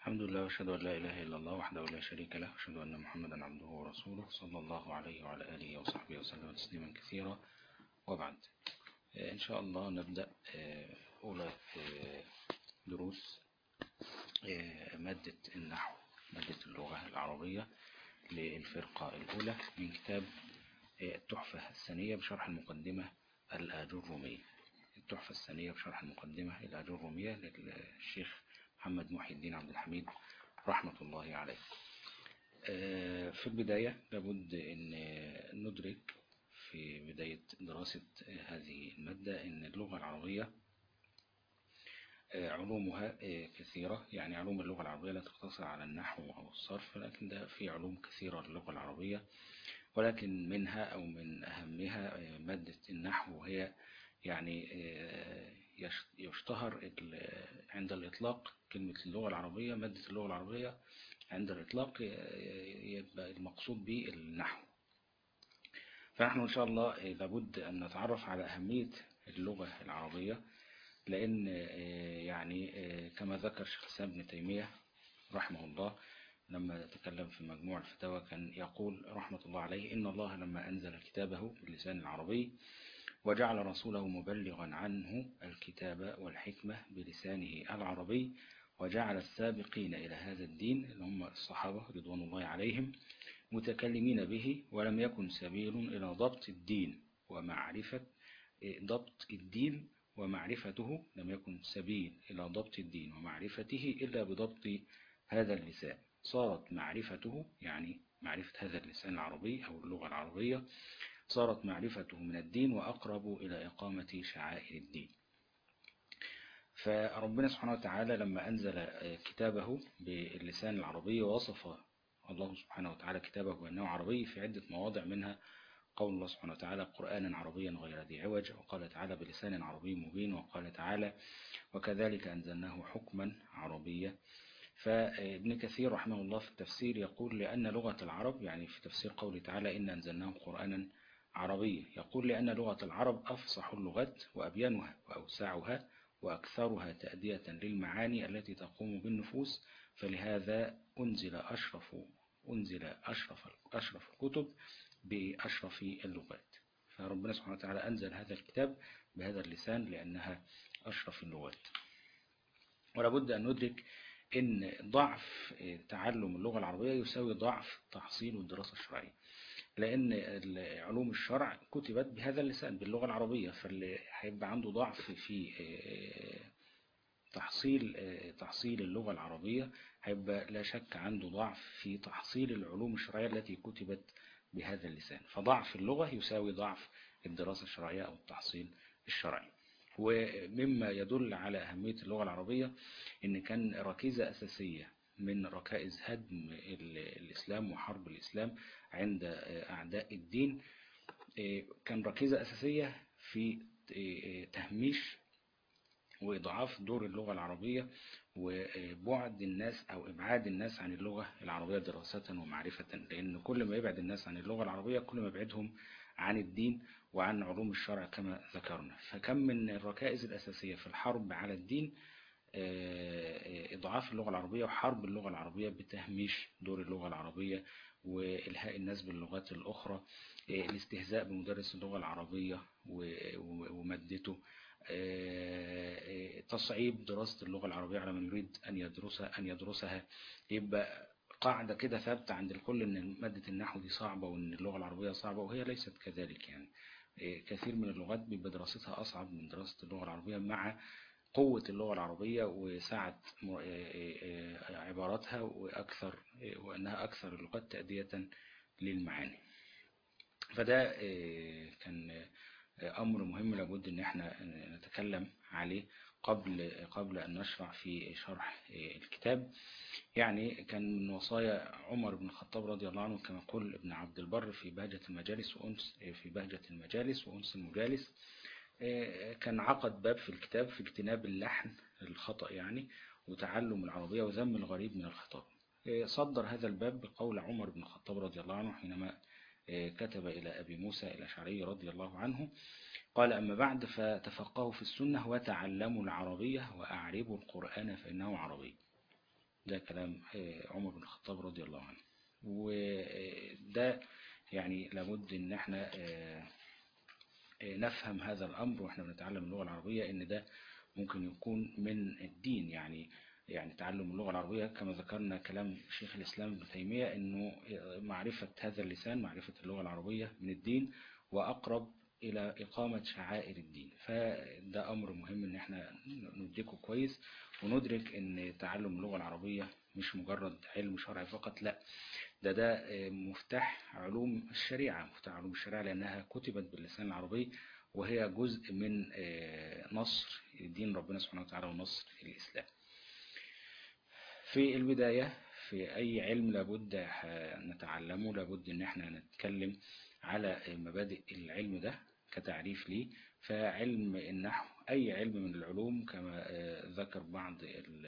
الحمد لله واشهد أن لا إله إلا الله وحده لا شريك له واشهد أن محمدا عبده ورسوله صلى الله عليه وعلى آله وصحبه وسلم تسليما كثيرا وبعد إن شاء الله نبدأ أولى دروس مادة النحو مادة اللغة العربية للفرقة الأولى من كتاب التحفة الثانية بشرح المقدمة الآجرومية التحفة الثانية بشرح المقدمة الآجرومية للشيخ محمد محي الدين عبد الحميد رحمة الله عليه في البداية لابد أن ندرك في بداية دراسة هذه المادة أن اللغة العربية علومها كثيرة يعني علوم اللغة العربية لا تقتصر على النحو أو الصرف لكن ده في علوم كثيرة للغة العربية ولكن منها أو من أهمها مادة النحو وهي يعني يشتهر عند الإطلاق كلمة اللغة العربية مادة اللغة العربية عند الإطلاق يبقى المقصود به النحو فنحن إن شاء الله لابد أن نتعرف على أهمية اللغة العربية لأن يعني كما ذكر شيخ الإسلام ابن تيمية رحمه الله لما تكلم في مجموع الفتاوى كان يقول رحمة الله عليه إن الله لما أنزل كتابه باللسان العربي وجعل رسوله مبلغا عنه الكتاب والحكمة بلسانه العربي وجعل السابقين إلى هذا الدين اللي هم الصحابة رضوان الله عليهم متكلمين به ولم يكن سبيل إلى ضبط الدين ومعرفة ضبط الدين ومعرفته لم يكن سبيل إلى ضبط الدين ومعرفته إلا بضبط هذا اللسان صارت معرفته يعني معرفة هذا اللسان العربي أو اللغة العربية صارت معرفته من الدين وأقرب إلى إقامة شعائر الدين فربنا سبحانه وتعالى لما أنزل كتابه باللسان العربي وصف الله سبحانه وتعالى كتابه بأنه عربي في عدة مواضع منها قول الله سبحانه وتعالى قرآنا عربيا غير ذي عوج وقال تعالى بلسان عربي مبين وقال تعالى وكذلك أنزلناه حكما عربيا فابن كثير رحمه الله في التفسير يقول لأن لغة العرب يعني في تفسير قوله تعالى إن أنزلناه قرآنا عربيا يقول لأن لغة العرب أفصح اللغات وأبينها وأوسعها وأكثرها تأدية للمعاني التي تقوم بالنفوس فلهذا أنزل أشرف أنزل أشرف أشرف الكتب بأشرف اللغات فربنا سبحانه وتعالى أنزل هذا الكتاب بهذا اللسان لأنها أشرف اللغات ولابد أن ندرك أن ضعف تعلم اللغة العربية يساوي ضعف تحصيل الدراسة الشرعية لأن علوم الشرع كتبت بهذا اللسان باللغة العربية فاللي هيبقى عنده ضعف في تحصيل تحصيل اللغة العربية هيبقى لا شك عنده ضعف في تحصيل العلوم الشرعية التي كتبت بهذا اللسان فضعف اللغة يساوي ضعف الدراسة الشرعية أو التحصيل الشرعي ومما يدل على أهمية اللغة العربية إن كان ركيزة أساسية من ركائز هدم الإسلام وحرب الإسلام عند أعداء الدين كان ركيزة أساسية في تهميش وإضعاف دور اللغة العربية وبعد الناس أو إبعاد الناس عن اللغة العربية دراسة ومعرفة لأن كل ما يبعد الناس عن اللغة العربية كل ما يبعدهم عن الدين وعن علوم الشرع كما ذكرنا فكم من الركائز الأساسية في الحرب على الدين إضعاف اللغة العربية وحرب اللغة العربية بتهميش دور اللغة العربية وإلهاء الناس باللغات الأخرى الاستهزاء بمدرس اللغة العربية ومادته تصعيب دراسة اللغة العربية على من يريد أن يدرسها أن يدرسها يبقى قاعدة كده ثابتة عند الكل أن مادة النحو دي صعبة وأن اللغة العربية صعبة وهي ليست كذلك يعني كثير من اللغات بيبقى دراستها أصعب من دراسة اللغة العربية مع قوة اللغة العربية وسعة عباراتها وأكثر وأنها أكثر اللغات تأدية للمعاني فده كان أمر مهم لابد أن احنا نتكلم عليه قبل قبل أن نشرع في شرح الكتاب يعني كان من وصايا عمر بن الخطاب رضي الله عنه كما يقول ابن عبد البر في بهجة المجالس وأنس في بهجة المجالس وأنس المجالس كان عقد باب في الكتاب في اجتناب اللحن الخطأ يعني وتعلم العربية وذم الغريب من الخطاب صدر هذا الباب بقول عمر بن الخطاب رضي الله عنه حينما كتب إلى أبي موسى الأشعري رضي الله عنه قال أما بعد فتفقهوا في السنة وتعلموا العربية وأعربوا القرآن فإنه عربي ده كلام عمر بن الخطاب رضي الله عنه وده يعني لابد ان احنا نفهم هذا الامر واحنا بنتعلم اللغة العربية ان ده ممكن يكون من الدين يعني يعني تعلم اللغة العربية كما ذكرنا كلام شيخ الإسلام ابن تيمية أنه معرفة هذا اللسان معرفة اللغة العربية من الدين وأقرب إلى إقامة شعائر الدين فده أمر مهم أن احنا ندركه كويس وندرك أن تعلم اللغة العربية مش مجرد علم شرعي فقط لا ده ده مفتاح علوم الشريعة مفتاح علوم الشريعة لأنها كتبت باللسان العربي وهي جزء من نصر دين ربنا سبحانه وتعالى ونصر الإسلام في البداية في أي علم لابد نتعلمه لابد أن احنا نتكلم على مبادئ العلم ده كتعريف ليه فعلم النحو أي علم من العلوم كما ذكر بعض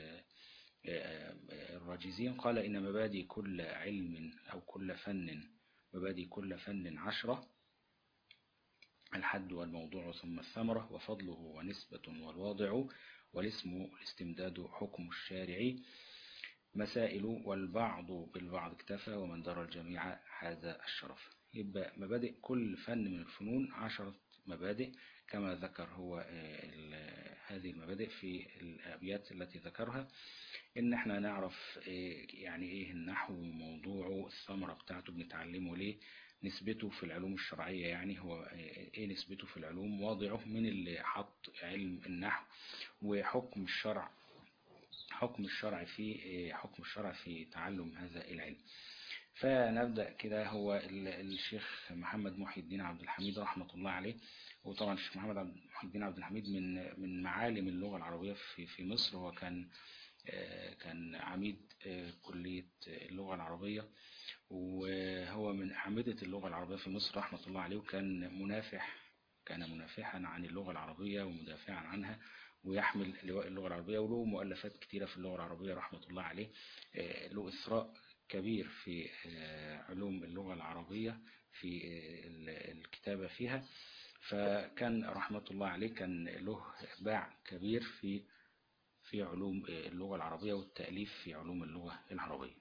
الراجزين قال إن مبادئ كل علم أو كل فن مبادئ كل فن عشرة الحد والموضوع ثم الثمرة وفضله ونسبة والواضع والاسم الاستمداد حكم الشارع مسائل والبعض بالبعض اكتفى ومن درى الجميع هذا الشرف يبقى مبادئ كل فن من الفنون عشرة مبادئ كما ذكر هو هذه المبادئ في الأبيات التي ذكرها إن احنا نعرف يعني إيه النحو وموضوعه الثمرة بتاعته بنتعلمه ليه نسبته في العلوم الشرعية يعني هو إيه نسبته في العلوم واضعه من اللي حط علم النحو وحكم الشرع حكم الشرع في حكم الشرع في تعلم هذا العلم فنبدأ كده هو الشيخ محمد محي الدين عبد الحميد رحمة الله عليه وطبعا الشيخ محمد محي الدين عبد الحميد من من معالم اللغة العربية في في مصر هو كان كان عميد كلية اللغة العربية وهو من أعمدة اللغة العربية في مصر رحمة الله عليه وكان منافح كان منافحا عن اللغة العربية ومدافعا عنها ويحمل لواء اللغة العربية وله مؤلفات كثيرة في اللغة العربية رحمة الله عليه له إثراء كبير في علوم اللغة العربية في الكتابة فيها فكان رحمة الله عليه كان له باع كبير في في علوم اللغة العربية والتأليف في علوم اللغة العربية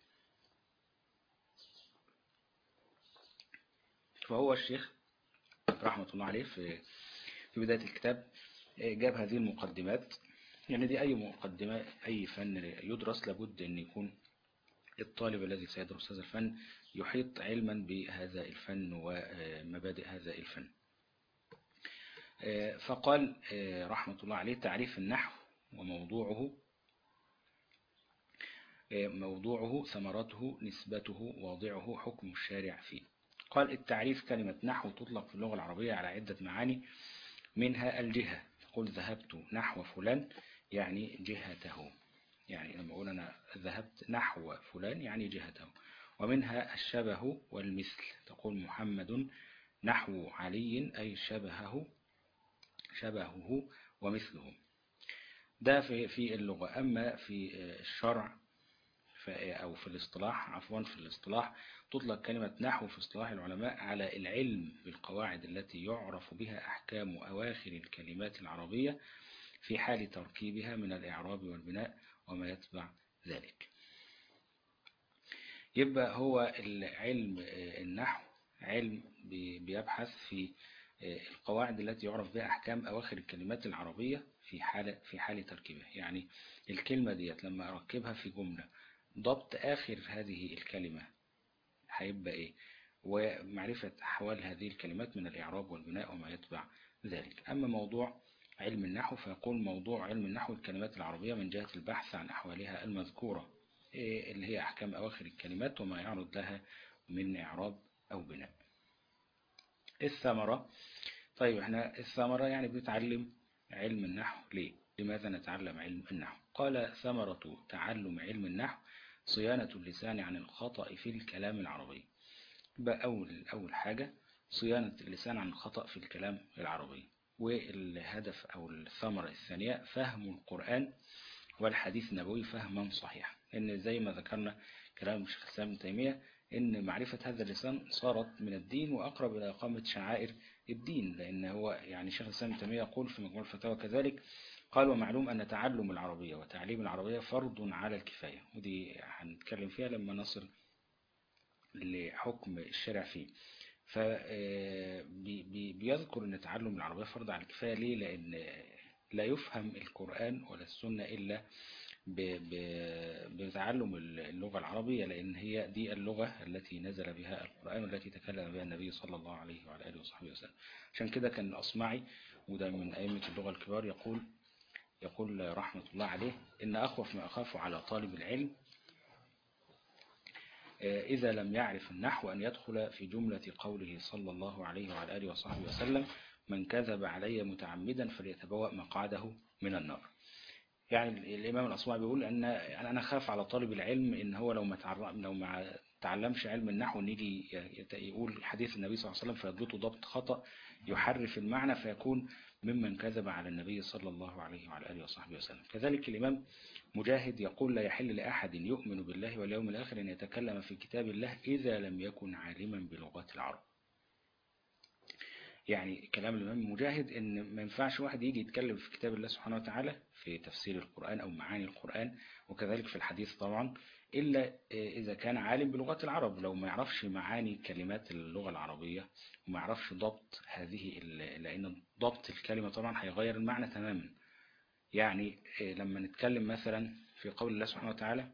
فهو الشيخ رحمة الله عليه في في بداية الكتاب جاب هذه المقدمات يعني دي أي مقدمة أي فن يدرس لابد أن يكون الطالب الذي سيدرس هذا الفن يحيط علما بهذا الفن ومبادئ هذا الفن فقال رحمة الله عليه تعريف النحو وموضوعه موضوعه ثمرته نسبته واضعه حكم الشارع فيه قال التعريف كلمة نحو تطلق في اللغة العربية على عدة معاني منها الجهة تقول ذهبت نحو فلان يعني جهته يعني لما أقول أنا ذهبت نحو فلان يعني جهته ومنها الشبه والمثل تقول محمد نحو علي أي شبهه شبهه ومثله ده في في اللغة أما في الشرع أو في الاصطلاح عفوا في الاصطلاح تطلق كلمة نحو في اصطلاح العلماء على العلم بالقواعد التي يعرف بها أحكام أواخر الكلمات العربية في حال تركيبها من الإعراب والبناء وما يتبع ذلك يبقى هو العلم النحو علم بيبحث في القواعد التي يعرف بها أحكام أواخر الكلمات العربية في حال في حال تركيبها يعني الكلمة ديت لما أركبها في جملة ضبط آخر هذه الكلمة هيبقى إيه ومعرفة أحوال هذه الكلمات من الإعراب والبناء وما يتبع ذلك أما موضوع علم النحو فيقول موضوع علم النحو الكلمات العربية من جهة البحث عن أحوالها المذكورة اللي هي أحكام أواخر الكلمات وما يعرض لها من إعراب أو بناء الثمرة طيب احنا الثمرة يعني بنتعلم علم النحو ليه لماذا نتعلم علم النحو قال ثمرة تعلم علم النحو صيانة اللسان عن الخطأ في الكلام العربي يبقى أول, أول حاجة صيانة اللسان عن الخطأ في الكلام العربي والهدف أو الثمرة الثانية فهم القرآن والحديث النبوي فهما صحيحا لأن زي ما ذكرنا كلام الشيخ الإسلام ابن تيمية إن معرفة هذا اللسان صارت من الدين وأقرب إلى إقامة شعائر الدين لأن هو يعني شيخ الإسلام ابن تيمية يقول في مجموع الفتاوى كذلك قال ومعلوم أن تعلم العربية وتعليم العربية فرض على الكفاية ودي هنتكلم فيها لما نصل لحكم الشرع فيه فبيذكر أن تعلم العربية فرض على الكفاية ليه لأن لا يفهم القرآن ولا السنة إلا بتعلم اللغة العربية لأن هي دي اللغة التي نزل بها القرآن والتي تكلم بها النبي صلى الله عليه وعلى آله وصحبه وسلم عشان كده كان الأصمعي وده من أئمة اللغة الكبار يقول يقول رحمة الله عليه إن أخوف ما أخاف على طالب العلم إذا لم يعرف النحو أن يدخل في جملة قوله صلى الله عليه وعلى آله وصحبه وسلم من كذب علي متعمدا فليتبوأ مقعده من النار يعني الإمام الأصمعي بيقول أن أنا خاف على طالب العلم إن هو لو ما لو ما تعلمش علم النحو ان يجي يقول حديث النبي صلى الله عليه وسلم فيضبطه ضبط خطأ يحرف المعنى فيكون ممن كذب على النبي صلى الله عليه وعلى آله وصحبه وسلم كذلك الإمام مجاهد يقول لا يحل لأحد يؤمن بالله واليوم الآخر أن يتكلم في كتاب الله إذا لم يكن عالما بلغات العرب يعني كلام الإمام مجاهد إن ما ينفعش واحد يجي يتكلم في كتاب الله سبحانه وتعالى في تفسير القرآن أو معاني القرآن وكذلك في الحديث طبعا إلا إذا كان عالم بلغات العرب لو ما يعرفش معاني كلمات اللغة العربية وما يعرفش ضبط هذه لأن ضبط الكلمة طبعا هيغير المعنى تماما يعني لما نتكلم مثلا في قول الله سبحانه وتعالى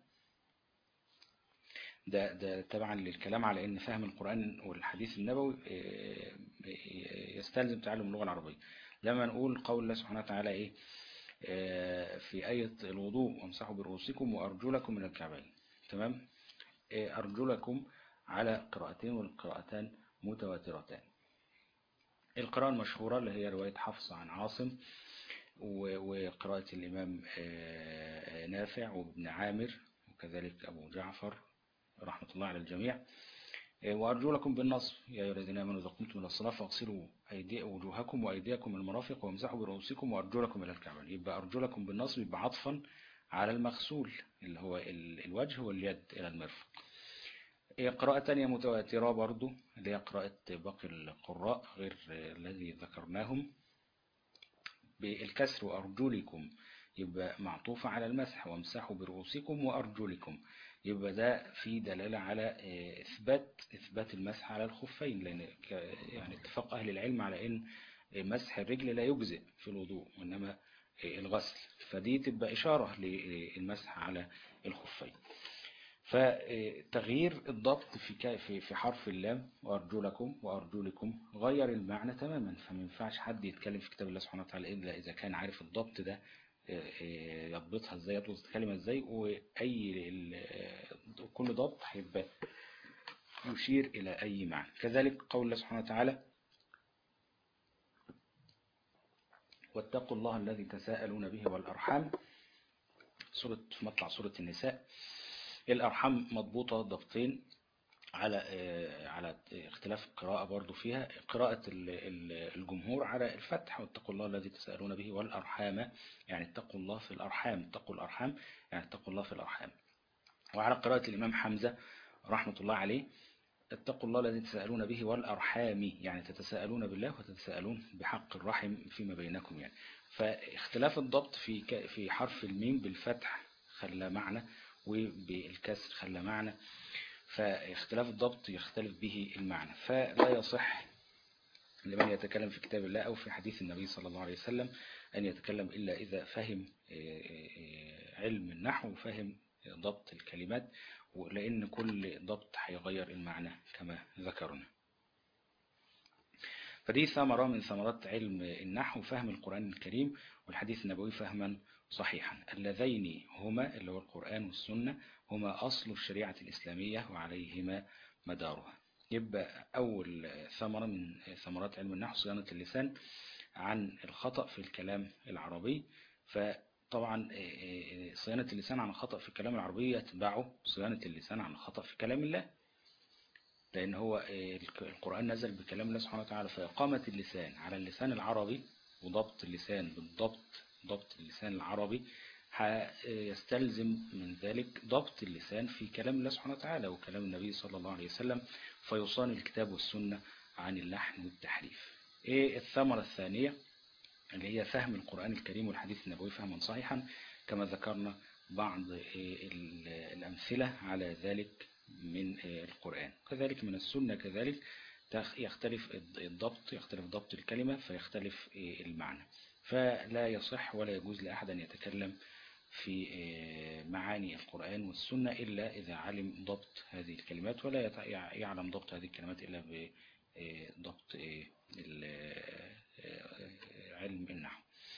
ده, ده طبعا للكلام على ان فهم القرآن والحديث النبوي يستلزم تعلم اللغة العربية لما نقول قول الله سبحانه وتعالى ايه في آية الوضوء وامسحوا برؤوسكم وأرجلكم من الكعبين تمام أرجلكم على قراءتين والقراءتان متواترتان القراءة المشهورة اللي هي رواية حفص عن عاصم وقراءة الإمام نافع وابن عامر وكذلك أبو جعفر رحمة الله على الجميع وأرجلكم بالنصب يا أيها الذين آمنوا إذا قمتم إلى الصلاة فاغسلوا أيدي وجوهكم وأيديكم المرافق وامسحوا برؤوسكم وأرجلكم إلى الكعبين يبقى أرجلكم بالنصب يبقى عطفا على المغسول اللي هو الوجه واليد إلى المرفق قراءة تانية متواترة برضو اللي هي قراءة باقي القراء غير الذي ذكرناهم بالكسر وأرجلكم يبقى معطوفة على المسح وامسحوا برؤوسكم وأرجلكم يبقى ده في دلالة على إثبات إثبات المسح على الخفين لأن يعني اتفاق أهل العلم على إن مسح الرجل لا يجزئ في الوضوء وإنما الغسل فدي تبقى إشارة للمسح على الخفين فتغيير الضبط في في حرف اللام وأرجلكم وأرجلكم غير المعنى تماما فما ينفعش حد يتكلم في كتاب الله سبحانه وتعالى إلا إذا كان عارف الضبط ده يضبطها ازاي يضبط الكلمة ازاي واي كل ضبط هيبقى يشير الى اي معنى كذلك قول الله سبحانه وتعالى واتقوا الله الذي تساءلون به والارحام سورة في مطلع سورة النساء الارحام مضبوطة ضبطين على على اختلاف القراءة برضو فيها قراءة الجمهور على الفتح واتقوا الله الذي تسألون به والأرحام يعني اتقوا الله في الأرحام اتقوا الأرحام يعني اتقوا الله في الأرحام وعلى قراءة الإمام حمزة رحمة الله عليه اتقوا الله الذي تسألون به والأرحام يعني تتساءلون بالله وتتساءلون بحق الرحم فيما بينكم يعني فاختلاف الضبط في في حرف الميم بالفتح خلى معنى وبالكسر خلى معنى فاختلاف الضبط يختلف به المعنى فلا يصح لمن يتكلم في كتاب الله أو في حديث النبي صلى الله عليه وسلم أن يتكلم إلا إذا فهم علم النحو وفهم ضبط الكلمات لأن كل ضبط هيغير المعنى كما ذكرنا فدي ثمرة من ثمرات علم النحو فهم القرآن الكريم والحديث النبوي فهما صحيحا اللذين هما اللي هو القرآن والسنة هما أصل الشريعة الإسلامية وعليهما مدارها يبقى أول ثمرة من ثمرات علم النحو صيانة اللسان عن الخطأ في الكلام العربي فطبعا صيانة اللسان عن الخطأ في الكلام العربي يتبعه صيانة اللسان عن الخطأ في كلام الله لأن هو القرآن نزل بكلام الله سبحانه وتعالى فإقامة اللسان على اللسان العربي وضبط اللسان بالضبط ضبط اللسان العربي يستلزم من ذلك ضبط اللسان في كلام الله سبحانه وتعالى وكلام النبي صلى الله عليه وسلم فيصان الكتاب والسنة عن اللحن والتحريف ايه الثمرة الثانية اللي هي فهم القرآن الكريم والحديث النبوي فهما صحيحا كما ذكرنا بعض الأمثلة على ذلك من القرآن كذلك من السنة كذلك يختلف الضبط يختلف ضبط الكلمة فيختلف المعنى فلا يصح ولا يجوز لأحد أن يتكلم في معاني القرآن والسنة إلا إذا علم ضبط هذه الكلمات ولا يعلم ضبط هذه الكلمات إلا بضبط علم النحو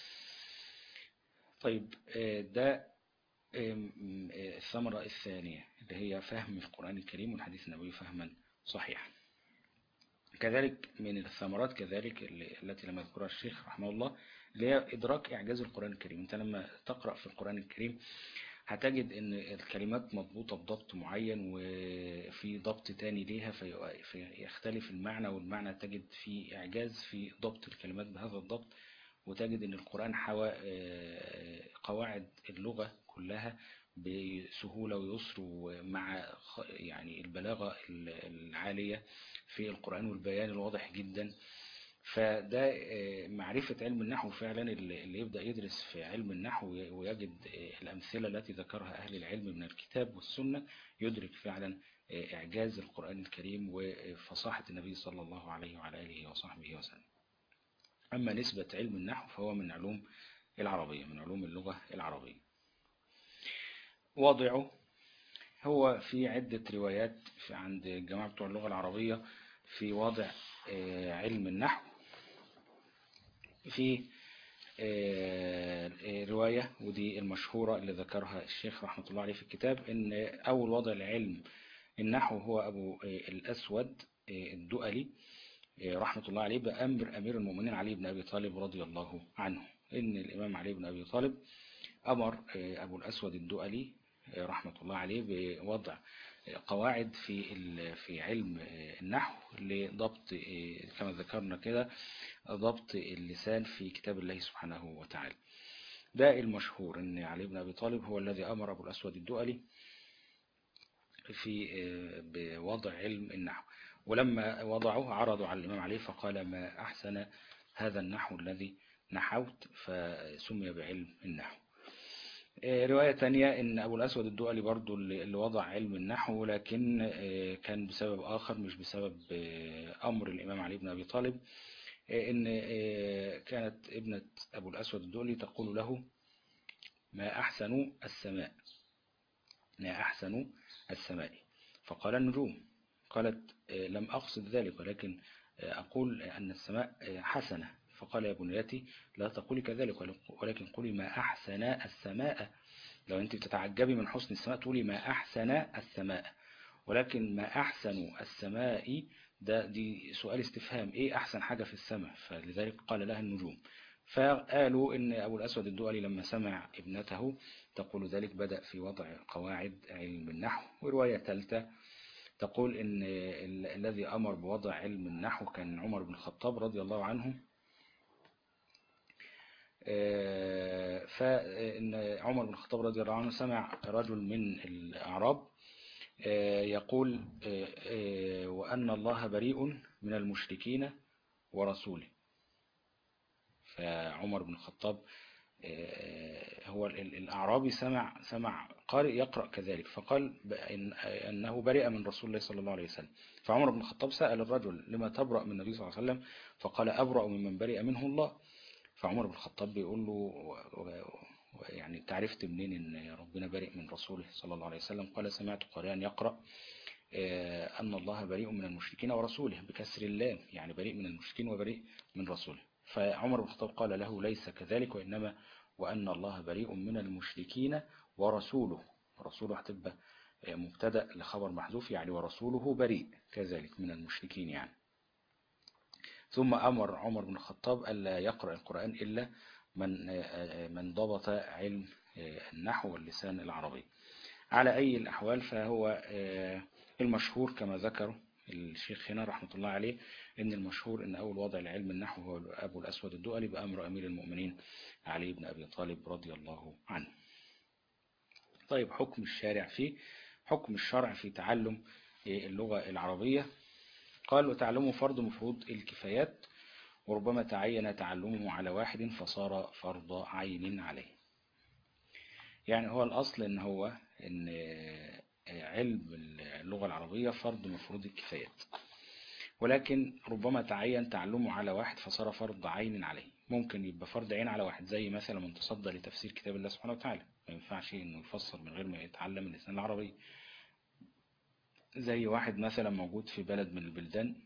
طيب ده الثمرة الثانية اللي هي فهم القرآن الكريم والحديث النبوي فهما صحيحا كذلك من الثمرات كذلك التي لم يذكرها الشيخ رحمه الله اللي هي إدراك إعجاز القرآن الكريم أنت لما تقرأ في القرآن الكريم هتجد ان الكلمات مضبوطة بضبط معين وفي ضبط تاني ليها فيختلف المعنى والمعنى تجد في إعجاز في ضبط الكلمات بهذا الضبط وتجد ان القرآن حوى قواعد اللغة كلها بسهولة ويسر ومع يعني البلاغة العالية في القرآن والبيان الواضح جدا فده معرفة علم النحو فعلا اللي يبدأ يدرس في علم النحو ويجد الأمثلة التي ذكرها أهل العلم من الكتاب والسنة يدرك فعلا إعجاز القرآن الكريم وفصاحة النبي صلى الله عليه وعلى آله وصحبه وسلم أما نسبة علم النحو فهو من علوم العربية من علوم اللغة العربية وضعه هو في عدة روايات في عند الجماعة بتوع اللغة العربية في وضع علم النحو في رواية ودي المشهورة اللي ذكرها الشيخ رحمة الله عليه في الكتاب ان اول وضع لعلم النحو هو ابو الاسود الدؤلي رحمة الله عليه بأمر أمير المؤمنين علي بن أبي طالب رضي الله عنه إن الإمام علي بن أبي طالب أمر أبو الأسود الدؤلي رحمة الله عليه بوضع قواعد في في علم النحو لضبط كما ذكرنا كده ضبط اللسان في كتاب الله سبحانه وتعالى ده المشهور ان علي بن ابي طالب هو الذي امر ابو الاسود الدؤلي في بوضع علم النحو ولما وضعوه عرضوا على الامام علي فقال ما احسن هذا النحو الذي نحوت فسمي بعلم النحو رواية تانية ان ابو الاسود الدؤلي برضو اللي وضع علم النحو لكن كان بسبب اخر مش بسبب امر الامام علي بن ابي طالب ان كانت ابنة ابو الاسود الدؤلي تقول له ما احسن السماء ما احسن السماء فقال النجوم قالت لم اقصد ذلك ولكن اقول ان السماء حسنة فقال يا بنيتي لا تقولي كذلك ولكن قولي ما أحسن السماء لو أنت بتتعجبي من حسن السماء تقولي ما أحسن السماء ولكن ما أحسن السماء ده دي سؤال استفهام إيه أحسن حاجة في السماء فلذلك قال لها النجوم فقالوا إن أبو الأسود الدؤلي لما سمع ابنته تقول ذلك بدأ في وضع قواعد علم النحو ورواية ثالثة تقول إن الذي أمر بوضع علم النحو كان عمر بن الخطاب رضي الله عنه فإن عمر بن الخطاب رضي الله عنه سمع رجل من الأعراب يقول وأن الله بريء من المشركين ورسوله فعمر بن الخطاب هو الأعرابي سمع سمع قارئ يقرأ كذلك فقال إن أنه برئ من رسول الله صلى الله عليه وسلم فعمر بن الخطاب سأل الرجل لما تبرأ من النبي صلى الله عليه وسلم فقال أبرأ ممن برئ منه الله فعمر بن الخطاب بيقول له يعني تعرفت منين ان ربنا بريء من رسوله صلى الله عليه وسلم قال سمعت قارئا يقرأ أن الله بريء من المشركين ورسوله بكسر اللام يعني بريء من المشركين وبريء من رسوله فعمر بن الخطاب قال له ليس كذلك وإنما وأن الله بريء من المشركين ورسوله رسوله هتبقى مبتدأ لخبر محذوف يعني ورسوله بريء كذلك من المشركين يعني ثم أمر عمر بن الخطاب ألا يقرأ القرآن إلا من من ضبط علم النحو واللسان العربي على أي الأحوال فهو المشهور كما ذكر الشيخ هنا رحمة الله عليه إن المشهور إن أول وضع لعلم النحو هو أبو الأسود الدؤلي بأمر أمير المؤمنين علي بن أبي طالب رضي الله عنه طيب حكم الشارع فيه حكم الشرع في تعلم اللغة العربية قال وتعلمه فرض مفروض الكفايات وربما تعين تعلمه على واحد فصار فرض عين عليه يعني هو الأصل إن هو إن علم اللغة العربية فرض مفروض الكفايات ولكن ربما تعين تعلمه على واحد فصار فرض عين عليه ممكن يبقى فرض عين على واحد زي مثلا من تصدى لتفسير كتاب الله سبحانه وتعالى ما ينفعش انه يفسر من غير ما يتعلم اللسان العربي زي واحد مثلا موجود في بلد من البلدان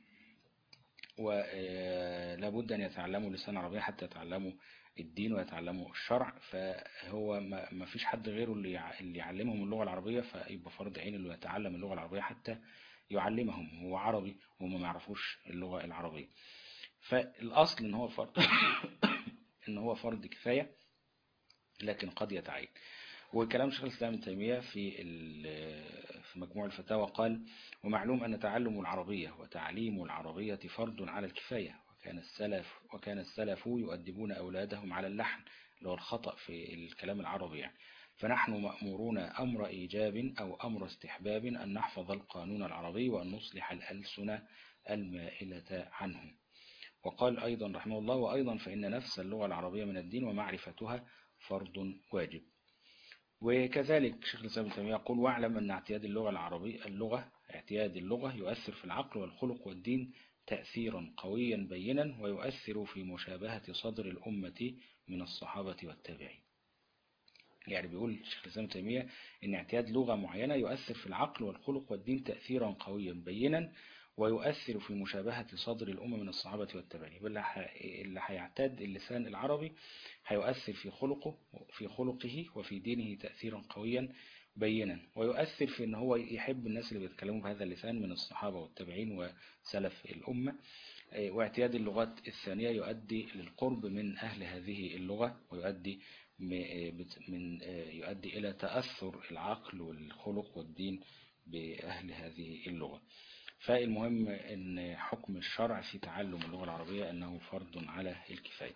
ولابد أن يتعلموا اللسان العربي حتى يتعلموا الدين ويتعلموا الشرع فهو ما فيش حد غيره اللي اللي يعلمهم اللغة العربية فيبقى فرض عين اللي يتعلم اللغة العربية حتى يعلمهم هو عربي وهم ما يعرفوش اللغة العربية فالأصل إن هو فرض إن هو فرض كفاية لكن قد يتعين وكلام شيخ الإسلام ابن تيمية في في مجموع الفتاوى قال ومعلوم أن تعلم العربية وتعليم العربية فرض على الكفاية وكان السلف وكان السلف يؤدبون أولادهم على اللحن اللي هو الخطأ في الكلام العربي يعني فنحن مأمورون أمر إيجاب أو أمر استحباب أن نحفظ القانون العربي وأن نصلح الألسنة المائلة عنه وقال أيضا رحمه الله وأيضا فإن نفس اللغة العربية من الدين ومعرفتها فرض واجب وكذلك شيخ الإسلام ابن تيمية يقول واعلم أن اعتياد اللغة العربية اللغة اعتياد اللغة يؤثر في العقل والخلق والدين تأثيرا قويا بينا ويؤثر في مشابهة صدر الأمة من الصحابة والتابعين يعني بيقول الشيخ الإسلام ابن تيمية أن اعتياد لغة معينة يؤثر في العقل والخلق والدين تأثيرا قويا بينا ويؤثر في مشابهة صدر الأمة من الصحابة والتابعين اللي هيعتاد اللسان العربي هيؤثر في خلقه في خلقه وفي دينه تأثيرا قويا بينا ويؤثر في ان هو يحب الناس اللي بيتكلموا بهذا اللسان من الصحابة والتابعين وسلف الأمة واعتياد اللغات الثانية يؤدي للقرب من أهل هذه اللغة ويؤدي من يؤدي إلى تأثر العقل والخلق والدين بأهل هذه اللغة فالمهم ان حكم الشرع في تعلم اللغة العربية انه فرض على الكفاية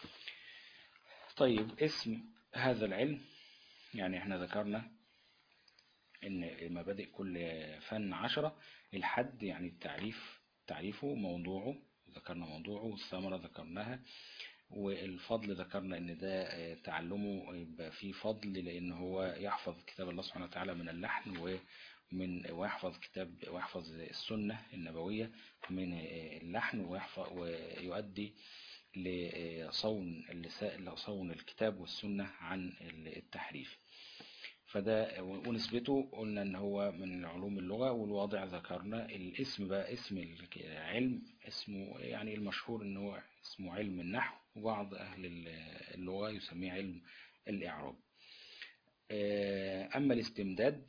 طيب اسم هذا العلم يعني احنا ذكرنا ان مبادئ كل فن عشرة الحد يعني التعريف تعريفه موضوعه ذكرنا موضوعه والثمرة ذكرناها والفضل ذكرنا ان ده تعلمه يبقى فيه فضل لان هو يحفظ كتاب الله سبحانه وتعالى من اللحن و من ويحفظ كتاب ويحفظ السنة النبوية من اللحن ويحفظ ويؤدي لصون صون الكتاب والسنة عن التحريف فده ونسبته قلنا ان هو من علوم اللغة والواضع ذكرنا الاسم بقى اسم العلم اسمه يعني المشهور ان هو اسمه علم النحو وبعض اهل اللغة يسميه علم الاعراب اما الاستمداد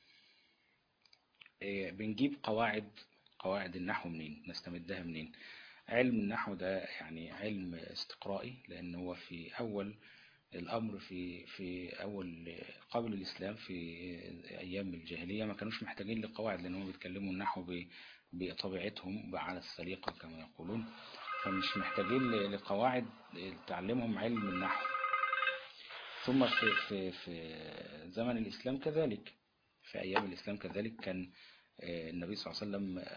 بنجيب قواعد قواعد النحو منين نستمدها منين علم النحو ده يعني علم استقرائي لأن هو في أول الأمر في في أول قبل الإسلام في أيام الجاهلية ما كانوش محتاجين لقواعد لأنهم بيتكلموا النحو بطبيعتهم على السليقة كما يقولون فمش محتاجين لقواعد تعلمهم علم النحو ثم في في في زمن الإسلام كذلك في أيام الإسلام كذلك كان النبي صلى الله عليه وسلم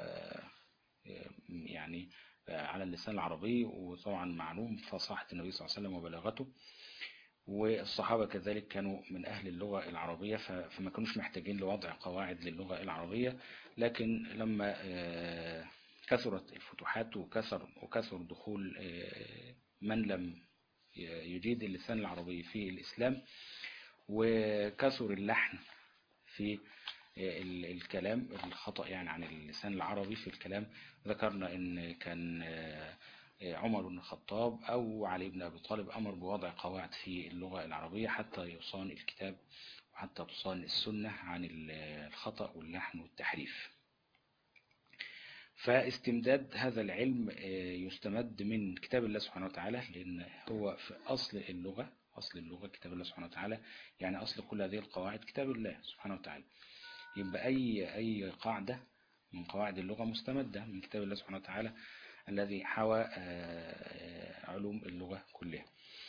يعني على اللسان العربي وطبعا معلوم فصاحة النبي صلى الله عليه وسلم وبلاغته والصحابة كذلك كانوا من أهل اللغة العربية فما كانوش محتاجين لوضع قواعد للغة العربية لكن لما كثرت الفتوحات وكثر, وكثر دخول من لم يجيد اللسان العربي في الإسلام وكثر اللحن في الكلام الخطأ يعني عن اللسان العربي في الكلام ذكرنا ان كان عمر بن الخطاب او علي بن ابي طالب امر بوضع قواعد في اللغة العربية حتى يصان الكتاب وحتى تصان السنة عن الخطأ واللحن والتحريف فاستمداد هذا العلم يستمد من كتاب الله سبحانه وتعالى لأن هو في أصل اللغة أصل اللغة كتاب الله سبحانه وتعالى يعني أصل كل هذه القواعد كتاب الله سبحانه وتعالى يبقى أي أي قاعدة من قواعد اللغة مستمدة من كتاب الله سبحانه وتعالى الذي حوى علوم اللغة كلها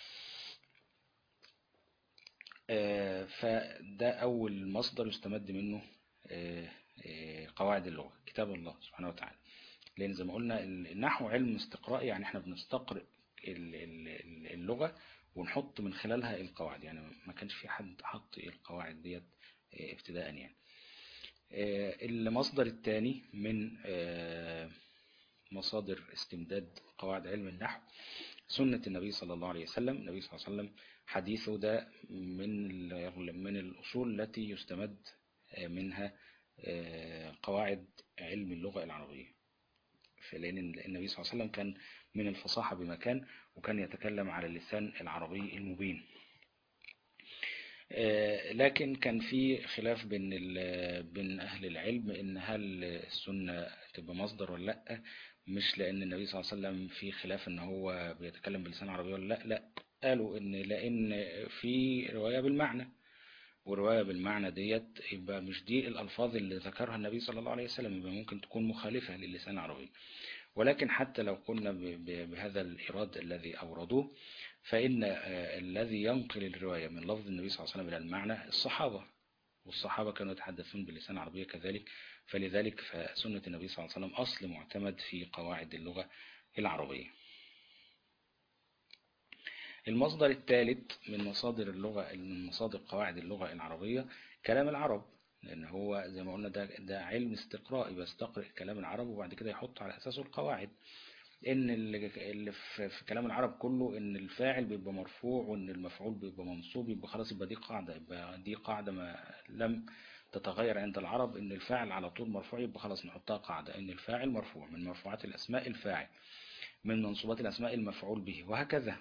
فده أول مصدر يستمد منه قواعد اللغة كتاب الله سبحانه وتعالى لأن زي ما قلنا النحو علم استقراء يعني احنا بنستقرئ اللغة ونحط من خلالها القواعد يعني ما كانش في حد حط القواعد ديت ابتداء يعني المصدر الثاني من مصادر استمداد قواعد علم النحو سنة النبي صلى الله عليه وسلم النبي صلى الله عليه وسلم حديثه ده من من الأصول التي يستمد منها قواعد علم اللغة العربية لأن النبي صلى الله عليه وسلم كان من الفصاحة بمكان وكان يتكلم على اللسان العربي المبين لكن كان في خلاف بين بين أهل العلم إن هل السنة تبقى مصدر ولا لأ مش لأن النبي صلى الله عليه وسلم في خلاف إن هو بيتكلم بلسان عربي ولا لأ لأ قالوا إن لأن في رواية بالمعنى ورواية بالمعنى ديت يبقى مش دي الألفاظ اللي ذكرها النبي صلى الله عليه وسلم يبقى ممكن تكون مخالفة للسان العربي ولكن حتى لو قلنا بهذا الإراد الذي أوردوه فإن الذي ينقل الرواية من لفظ النبي صلى الله عليه وسلم إلى المعنى الصحابة والصحابة كانوا يتحدثون باللسان العربية كذلك فلذلك فسنة النبي صلى الله عليه وسلم أصل معتمد في قواعد اللغة العربية المصدر الثالث من مصادر اللغة من مصادر قواعد اللغة العربية كلام العرب لأن هو زي ما قلنا ده, ده علم استقرائي بيستقرئ كلام العرب وبعد كده يحط على أساسه القواعد إن اللي في كلام العرب كله إن الفاعل بيبقى مرفوع وإن المفعول بيبقى منصوب يبقى خلاص يبقى دي قاعدة يبقى دي قاعدة ما لم تتغير عند العرب إن الفاعل على طول مرفوع يبقى خلاص نحطها قاعدة إن الفاعل مرفوع من مرفوعات الأسماء الفاعل من منصوبات الأسماء المفعول به وهكذا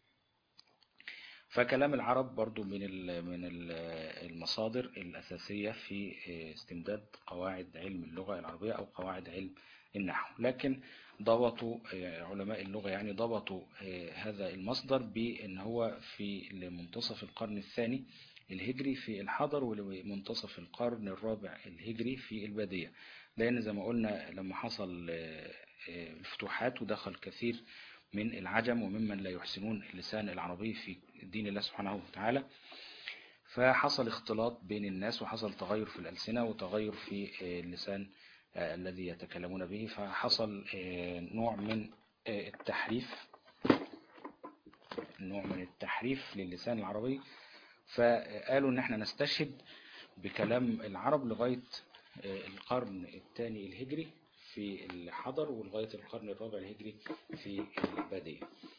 فكلام العرب برضو من من المصادر الأساسية في استمداد قواعد علم اللغة العربية أو قواعد علم النحو لكن ضبطوا علماء اللغة يعني ضبطوا هذا المصدر بأن هو في منتصف القرن الثاني الهجري في الحضر ومنتصف القرن الرابع الهجري في البادية لأن زي ما قلنا لما حصل الفتوحات ودخل كثير من العجم وممن لا يحسنون اللسان العربي في دين الله سبحانه وتعالى فحصل اختلاط بين الناس وحصل تغير في الألسنة وتغير في اللسان الذي يتكلمون به فحصل نوع من التحريف نوع من التحريف للسان العربي فقالوا ان احنا نستشهد بكلام العرب لغاية القرن الثاني الهجري في الحضر ولغاية القرن الرابع الهجري في البادية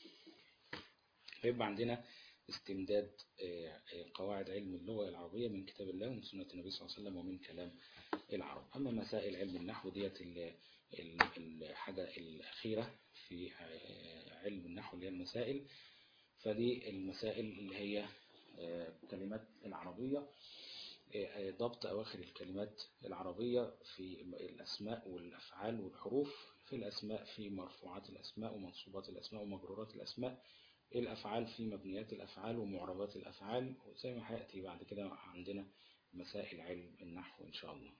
فيبقى عندنا استمداد قواعد علم اللغة العربية من كتاب الله ومن سنة النبي صلى الله عليه وسلم ومن كلام العرب أما مسائل علم النحو ديت الحاجة الأخيرة في علم النحو اللي هي المسائل فدي المسائل اللي هي كلمات العربية ضبط أواخر الكلمات العربية في الأسماء والأفعال والحروف في الأسماء في مرفوعات الأسماء ومنصوبات الأسماء ومجرورات الأسماء الأفعال في مبنيات الأفعال ومعربات الأفعال وزي ما هيأتي بعد كده عندنا مسائل علم النحو إن شاء الله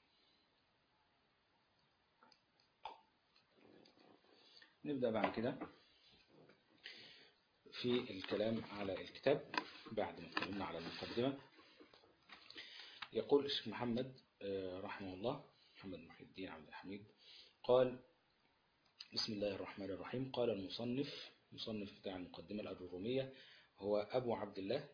نبدأ بعد كده في الكلام على الكتاب بعد ما اتكلمنا على المقدمة يقول الشيخ محمد رحمه الله محمد محي الدين عبد الحميد قال بسم الله الرحمن الرحيم قال المصنف مصنف بتاع المقدمة الأجرومية هو أبو عبد الله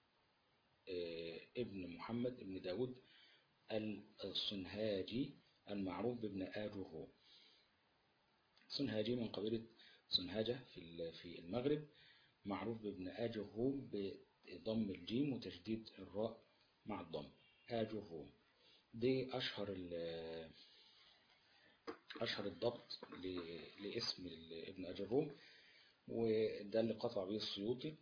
ابن محمد ابن داود الصنهاجي المعروف بابن آجره صنهاجي من قبيلة صنهاجة في في المغرب معروف بابن آجره بضم الجيم وتشديد الراء مع الضم آجره دي أشهر أشهر الضبط لاسم ابن أجروم وده اللي قطع به السيوطي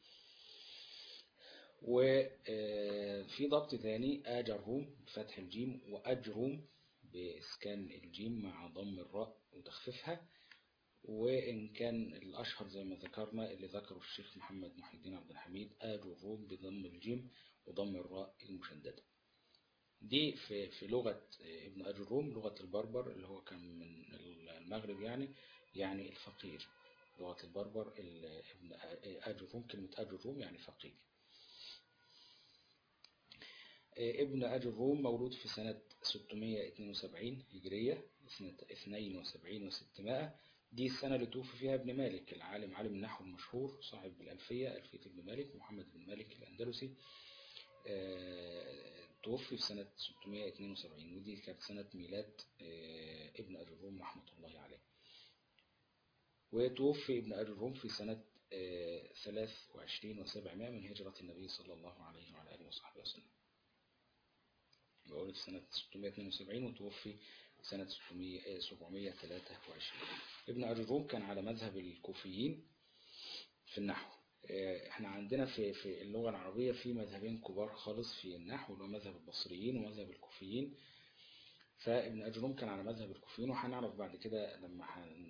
وفي ضبط ثاني آجرهم بفتح الجيم وأجرهم بإسكان الجيم مع ضم الراء وتخفيفها وإن كان الأشهر زي ما ذكرنا اللي ذكره الشيخ محمد محي الدين عبد الحميد آجرهم بضم الجيم وضم الراء المشددة دي في في لغة ابن أجروم لغة البربر اللي هو كان من المغرب يعني يعني الفقير لغة البربر ابن أجروم كلمة أجروم يعني فقير ابن أجر الروم مولود في سنة 672 هجرية 72 و600 دي السنة اللي توفي فيها ابن مالك العالم عالم النحو المشهور صاحب الألفية ألفية ابن مالك محمد بن مالك الأندلسي توفي في سنة 672 ودي كانت سنة ميلاد ابن أجر الروم رحمة الله عليه وتوفي ابن أجر الروم في سنة 23 و700 من هجرة النبي صلى الله عليه وعلى آله وصحبه وسلم بقول في سنة 672 وتوفي سنة 723 ابن أجر الروم كان على مذهب الكوفيين في النحو احنا عندنا في في اللغة العربية في مذهبين كبار خالص في النحو اللي هو مذهب البصريين ومذهب الكوفيين فابن أجروم كان على مذهب الكوفيين وهنعرف بعد كده لما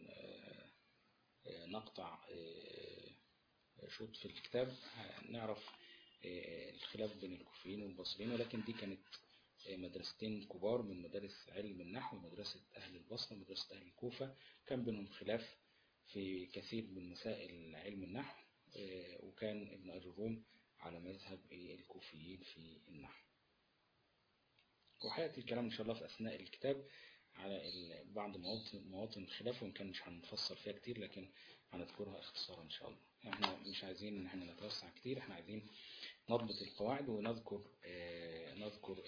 نقطع شوط في الكتاب نعرف الخلاف بين الكوفيين والبصريين ولكن دي كانت مدرستين كبار من مدارس علم النحو مدرسة أهل البصرة ومدرسة أهل الكوفة كان بينهم خلاف في كثير من مسائل علم النحو وكان ابن أجروم على مذهب الكوفيين في النحو وحياتي الكلام إن شاء الله في أثناء الكتاب على بعض مواطن مواطن الخلاف وإن كان مش هنفصل فيها كتير لكن هنذكرها اختصارا إن شاء الله احنا مش عايزين إن احنا نتوسع كتير احنا عايزين نضبط القواعد ونذكر آه نذكر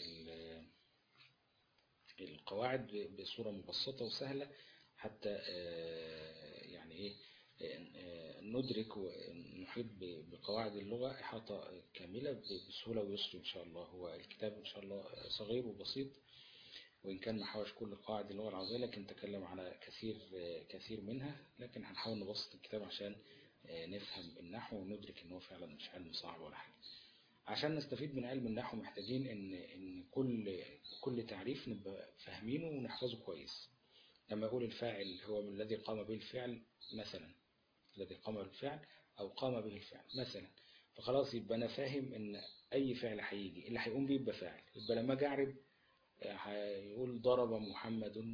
القواعد بصورة مبسطة وسهلة حتى آه يعني ايه ندرك ونحيط بقواعد اللغة إحاطة كاملة بسهولة ويسر إن شاء الله هو الكتاب إن شاء الله صغير وبسيط وإن كان ما حاوش كل قواعد اللغة العربية لكن تكلم على كثير كثير منها لكن هنحاول نبسط الكتاب عشان نفهم النحو وندرك إن هو فعلا مش علم صعب ولا حاجة عشان نستفيد من علم النحو محتاجين إن إن كل كل تعريف نبقى فاهمينه ونحفظه كويس لما يقول الفاعل هو من الذي قام به الفعل مثلا الذي قام بالفعل أو قام به الفعل مثلا فخلاص يبقى أنا فاهم إن أي فعل هيجي اللي هيقوم بيه يبقى فاعل يبقى لما أجي أعرب هيقول ضرب محمد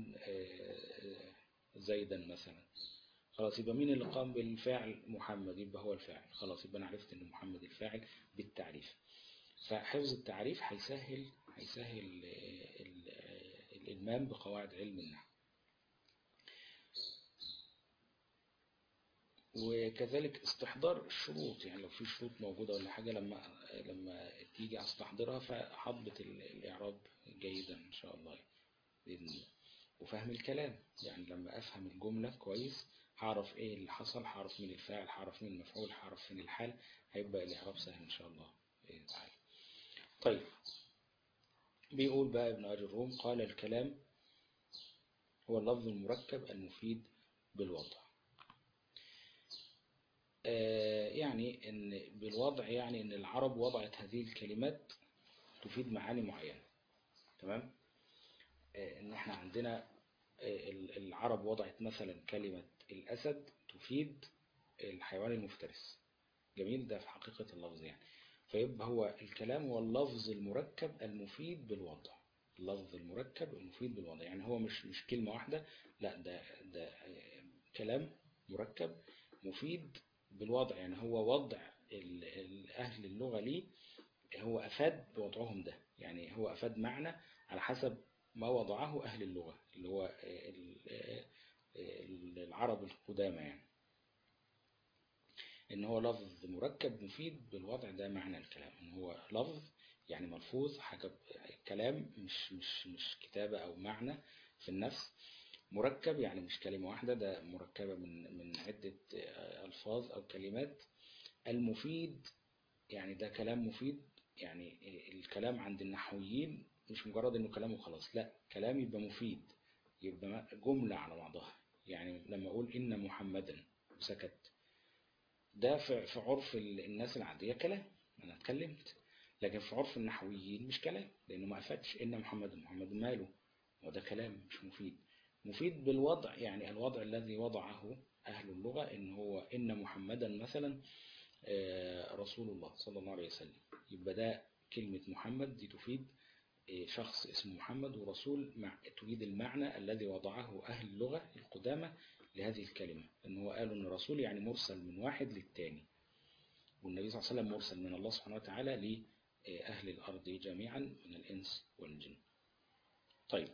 زيدا مثلا خلاص يبقى مين اللي قام بالفعل محمد يبقى هو الفاعل خلاص يبقى أنا عرفت إن محمد الفاعل بالتعريف فحفظ التعريف هيسهل هيسهل الإلمام بقواعد علم النحو وكذلك استحضار الشروط يعني لو في شروط موجودة ولا حاجة لما لما تيجي استحضرها فحضبط الإعراب جيدا إن شاء الله بإذن الله وفهم الكلام يعني لما أفهم الجملة كويس هعرف إيه اللي حصل هعرف مين الفاعل هعرف مين المفعول هعرف فين الحال هيبقى الإعراب سهل إن شاء الله تعالى طيب بيقول بقى ابن أجر الروم قال الكلام هو اللفظ المركب المفيد بالوضع يعني ان بالوضع يعني ان العرب وضعت هذه الكلمات تفيد معاني معينة تمام ان احنا عندنا العرب وضعت مثلا كلمة الاسد تفيد الحيوان المفترس جميل ده في حقيقة اللفظ يعني فيبقى هو الكلام هو اللفظ المركب المفيد بالوضع اللفظ المركب المفيد بالوضع يعني هو مش مش كلمة واحدة لا ده ده كلام مركب مفيد بالوضع يعني هو وضع أهل اللغة ليه هو أفاد بوضعهم ده يعني هو أفاد معنى على حسب ما وضعه أهل اللغة اللي هو العرب القدامى يعني إن هو لفظ مركب مفيد بالوضع ده معنى الكلام إن هو لفظ يعني ملفوظ حاجة كلام مش مش مش كتابة أو معنى في النفس مركب يعني مش كلمة واحدة ده مركبة من من عدة ألفاظ أو كلمات المفيد يعني ده كلام مفيد يعني الكلام عند النحويين مش مجرد انه كلام وخلاص لا كلام يبقى مفيد يبقى جملة على بعضها يعني لما اقول ان محمدا وسكت ده في عرف الناس العادية كلام انا اتكلمت لكن في عرف النحويين مش كلام لانه ما افادش ان محمد محمد ماله وده كلام مش مفيد مفيد بالوضع يعني الوضع الذي وضعه أهل اللغة إن هو إن محمدا مثلا رسول الله صلى الله عليه وسلم يبقى ده كلمة محمد دي تفيد شخص اسمه محمد ورسول مع تفيد المعنى الذي وضعه أهل اللغة القدامى لهذه الكلمة إن هو قالوا إن رسول يعني مرسل من واحد للتاني والنبي صلى الله عليه وسلم مرسل من الله سبحانه وتعالى أهل الأرض جميعا من الإنس والجن طيب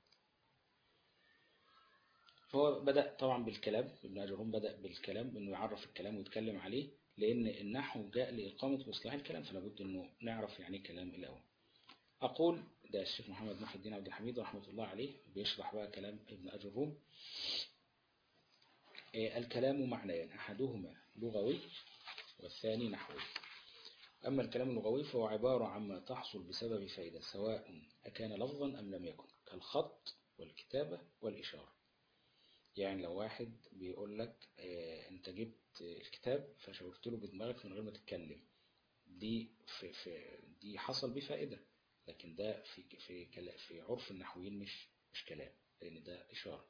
هو بدأ طبعا بالكلام ابن أجرهم بدأ بالكلام إنه يعرف الكلام ويتكلم عليه لأن النحو جاء لإقامة وإصلاح الكلام فلا بد إنه نعرف يعني كلام الأول أقول ده الشيخ محمد محي الدين عبد الحميد رحمة الله عليه بيشرح بقى كلام ابن أجرهم الكلام معنيان أحدهما لغوي والثاني نحوي أما الكلام اللغوي فهو عبارة عما تحصل بسبب فائدة سواء أكان لفظا أم لم يكن كالخط والكتابة والإشارة يعني لو واحد بيقول لك اه أنت جبت الكتاب فشاورت له بدماغك من غير ما تتكلم دي في في دي حصل بفائدة لكن ده في في في عرف النحويين مش مش كلام لأن ده إشارة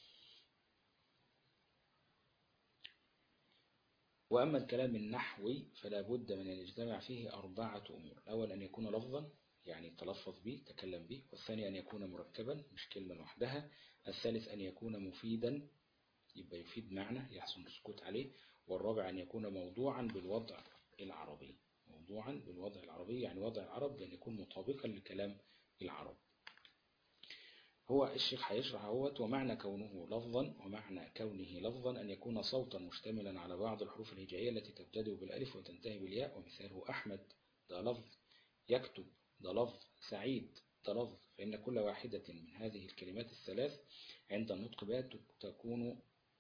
وأما الكلام النحوي فلا بد من أن يجتمع فيه أربعة أمور الأول أن يكون لفظا يعني تلفظ به تكلم به والثاني أن يكون مركبا مش كلمة لوحدها الثالث أن يكون مفيدا يبقى يفيد معنى يحسن السكوت عليه والرابع أن يكون موضوعا بالوضع العربي موضوعا بالوضع العربي يعني وضع العرب بأن يكون مطابقا لكلام العرب هو الشيخ هيشرح اهوت ومعنى كونه لفظا ومعنى كونه لفظا أن يكون صوتا مشتملا على بعض الحروف الهجائية التي تبتدئ بالألف وتنتهي بالياء ومثاله أحمد ده لفظ يكتب ده لفظ سعيد ده لفظ فإن كل واحدة من هذه الكلمات الثلاث عند النطق بها تكون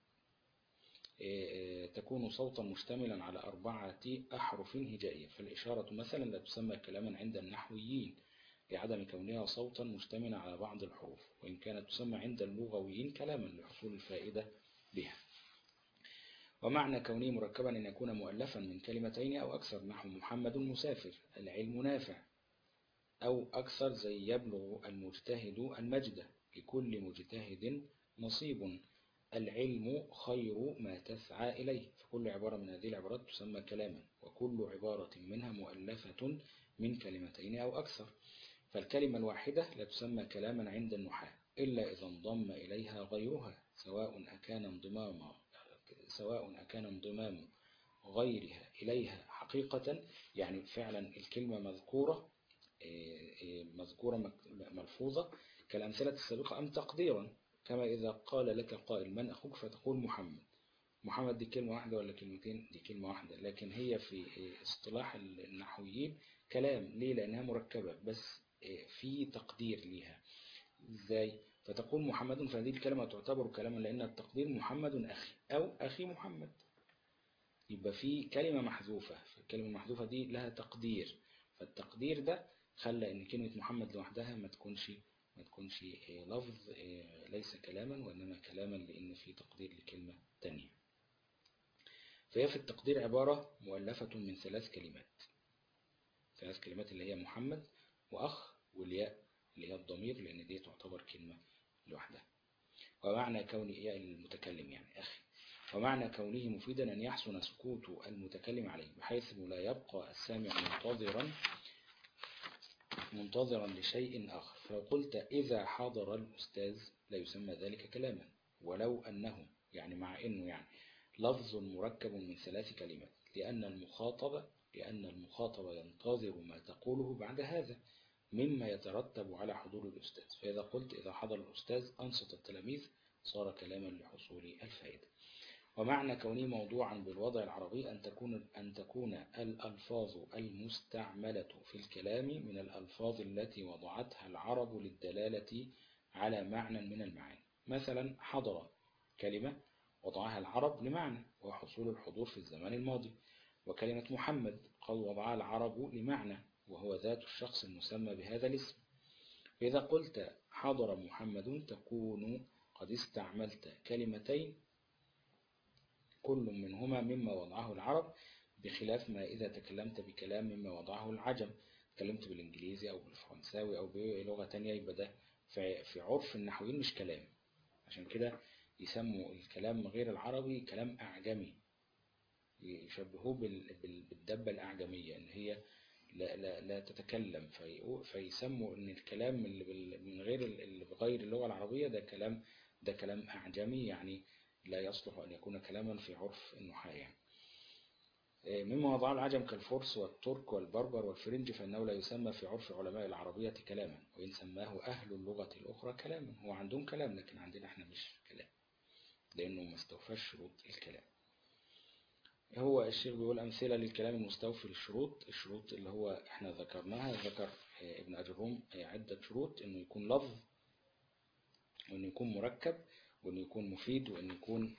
تكون صوتا مشتملا على أربعة أحرف هجائية فالإشارة مثلا لا تسمى كلاما عند النحويين لعدم كونها صوتا مشتملا على بعض الحروف وإن كانت تسمى عند اللغويين كلاما لحصول الفائدة بها ومعنى كونه مركبا أن يكون مؤلفا من كلمتين أو أكثر نحو محمد مسافر العلم نافع أو أكثر زي يبلغ المجتهد المجد لكل مجتهد نصيب العلم خير ما تسعى إليه فكل عبارة من هذه العبارات تسمى كلاما وكل عبارة منها مؤلفة من كلمتين أو أكثر فالكلمة الواحدة لا تسمى كلاما عند النحاة إلا إذا انضم إليها غيرها سواء أكان انضمام سواء أكان انضمام غيرها إليها حقيقة يعني فعلا الكلمة مذكورة مذكورة ملفوظة كالأمثلة السابقة أم تقديرا كما إذا قال لك قائل من أخوك فتقول محمد محمد دي كلمة واحدة ولا كلمتين دي كلمة واحدة لكن هي في اصطلاح النحويين كلام ليه لأنها مركبة بس في تقدير ليها ازاي فتقول محمد فهذه الكلمة تعتبر كلاما لأن التقدير محمد أخي أو أخي محمد يبقى في كلمة محذوفة فالكلمة المحذوفة دي لها تقدير فالتقدير ده خلى ان كلمة محمد لوحدها ما تكونش ما تكونش لفظ ليس كلاما وإنما كلاما لأن في تقدير لكلمة تانية فهي في التقدير عبارة مؤلفة من ثلاث كلمات ثلاث كلمات اللي هي محمد وأخ والياء اللي هي الضمير لأن دي تعتبر كلمة لوحدها ومعنى كون ياء المتكلم يعني أخي ومعنى كونه مفيدا أن يحسن سكوت المتكلم عليه بحيث لا يبقى السامع منتظرا منتظرا لشيء آخر فلو قلت إذا حضر الأستاذ لا يسمى ذلك كلاما ولو أنه يعني مع أنه يعني لفظ مركب من ثلاث كلمات لأن المخاطب لأن المخاطب ينتظر ما تقوله بعد هذا مما يترتب على حضور الأستاذ فإذا قلت إذا حضر الأستاذ أنصت التلاميذ صار كلاما لحصول الفائدة ومعنى كونه موضوعا بالوضع العربي أن تكون, أن تكون الألفاظ المستعملة في الكلام من الألفاظ التي وضعتها العرب للدلالة على معنى من المعاني مثلا حضر كلمة وضعها العرب لمعنى وحصول الحضور في الزمان الماضي وكلمة محمد قد وضعها العرب لمعنى وهو ذات الشخص المسمى بهذا الاسم فإذا قلت حضر محمد تكون قد استعملت كلمتين كل منهما مما وضعه العرب بخلاف ما إذا تكلمت بكلام مما وضعه العجم تكلمت بالإنجليزي أو بالفرنساوي أو بلغة تانية يبقى ده في عرف النحويين مش كلام عشان كده يسموا الكلام غير العربي كلام أعجمي يشبهوه بالدبة الأعجمية إن هي لا, لا, لا تتكلم في فيسموا إن الكلام اللي من غير اللي بغير اللغة العربية ده كلام ده كلام أعجمي يعني لا يصلح أن يكون كلاما في عرف النحاة يعني. مما وضعه العجم كالفرس والترك والبربر والفرنج فإنه لا يسمى في عرف علماء العربية كلاما وإن سماه أهل اللغة الأخرى كلاما هو عندهم كلام لكن عندنا احنا مش كلام لأنه ما استوفاش شروط الكلام هو الشيخ بيقول أمثلة للكلام المستوفي للشروط الشروط اللي هو احنا ذكرناها ذكر ابن أجروم عدة شروط إنه يكون لفظ وإنه يكون مركب وإنه يكون مفيد وإنه يكون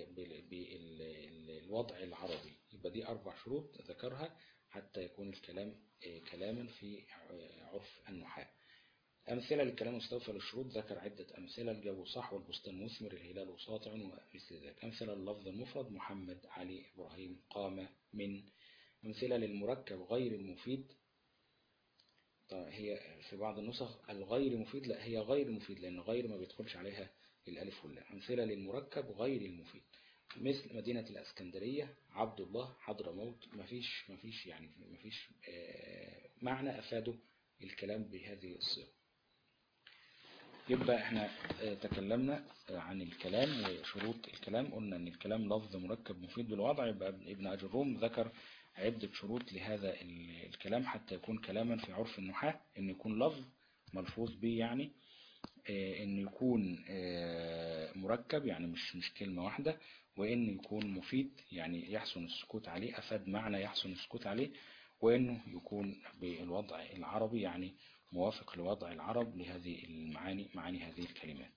بالوضع العربي يبقى دي أربع شروط ذكرها حتى يكون الكلام كلاما في عرف النحاة أمثلة للكلام المستوفى للشروط ذكر عدة أمثلة الجو صح والبستان مثمر الهلال ساطع ومثل ذلك أمثلة اللفظ المفرد محمد علي إبراهيم قام من أمثلة للمركب غير المفيد طيب هي في بعض النسخ الغير مفيد لا هي غير مفيد لأن غير ما بيدخلش عليها الألف واللام أمثلة للمركب غير المفيد مثل مدينة الأسكندرية عبد الله حضرموت مفيش مفيش يعني مفيش معنى أفاده الكلام بهذه الصيغة يبقى احنا تكلمنا عن الكلام وشروط الكلام قلنا ان الكلام لفظ مركب مفيد بالوضع يبقى ابن أجروم ذكر عدة شروط لهذا الكلام حتى يكون كلاما في عرف النحاة ان يكون لفظ ملفوظ به يعني ان يكون مركب يعني مش مش كلمة واحدة وان يكون مفيد يعني يحسن السكوت عليه افاد معنى يحسن السكوت عليه وانه يكون بالوضع العربي يعني موافق لوضع العرب لهذه المعاني معاني هذه الكلمات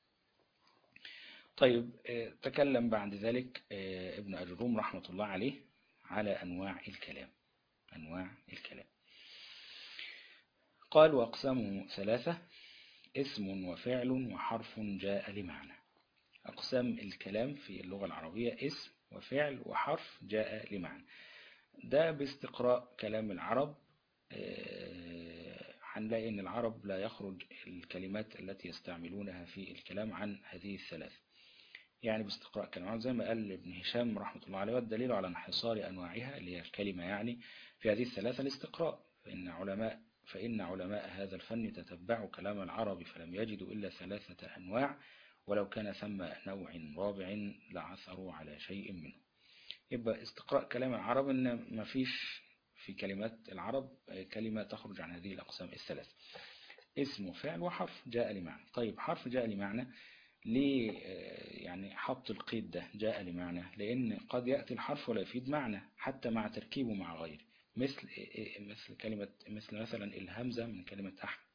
طيب تكلم بعد ذلك ابن أجروم رحمة الله عليه على أنواع الكلام أنواع الكلام قال وأقسامه ثلاثة اسم وفعل وحرف جاء لمعنى أقسام الكلام في اللغة العربية اسم وفعل وحرف جاء لمعنى ده باستقراء كلام العرب هنلاقي ان العرب لا يخرج الكلمات التي يستعملونها في الكلام عن هذه الثلاث يعني باستقراء كلام زي ما قال ابن هشام رحمة الله عليه والدليل على انحصار أنواعها اللي هي الكلمة يعني في هذه الثلاثة الاستقراء فإن علماء فإن علماء هذا الفن تتبعوا كلام العرب فلم يجدوا إلا ثلاثة أنواع ولو كان ثم نوع رابع لعثروا على شيء منه يبقى استقراء كلام العرب ان ما فيش في كلمات العرب كلمة تخرج عن هذه الأقسام الثلاث اسم وفعل وحرف جاء لمعنى طيب حرف جاء لمعنى ليه يعني حط القيد ده جاء لمعنى لأن قد يأتي الحرف ولا يفيد معنى حتى مع تركيبه مع غيره مثل مثل كلمة مثل مثلا الهمزة من كلمة أحمد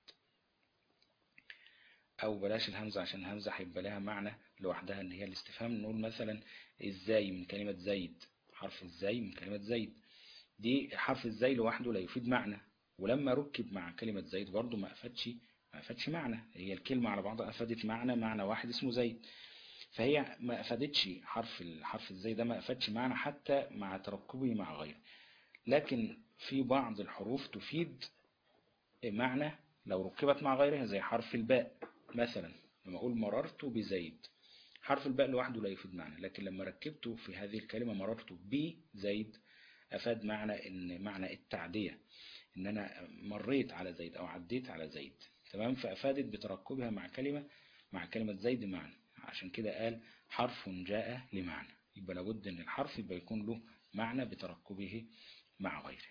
أو بلاش الهمزة عشان الهمزة هيبقى لها معنى لوحدها إن هي الاستفهام نقول مثلا إزاي من كلمة زيد حرف إزاي من كلمة زيد دي حرف إزاي لوحده لا يفيد معنى ولما ركب مع كلمة زيد برضو ما أفادش ما أفادش معنى هي الكلمة على بعضها أفادت معنى معنى واحد اسمه زيد فهي ما أفادتش حرف الحرف الزي ده ما أفادش معنى حتى مع تركبه مع غيره لكن في بعض الحروف تفيد معنى لو ركبت مع غيرها زي حرف الباء مثلا لما أقول مررت بزيد حرف الباء لوحده لا يفيد معنى لكن لما ركبته في هذه الكلمة مررت بزيد أفاد معنى إن معنى التعدية إن أنا مريت على زيد أو عديت على زيد تمام فأفادت بتركبها مع كلمة مع كلمة زيد معنى عشان كده قال حرف جاء لمعنى يبقى لابد إن الحرف يبقى يكون له معنى بتركبه مع غيره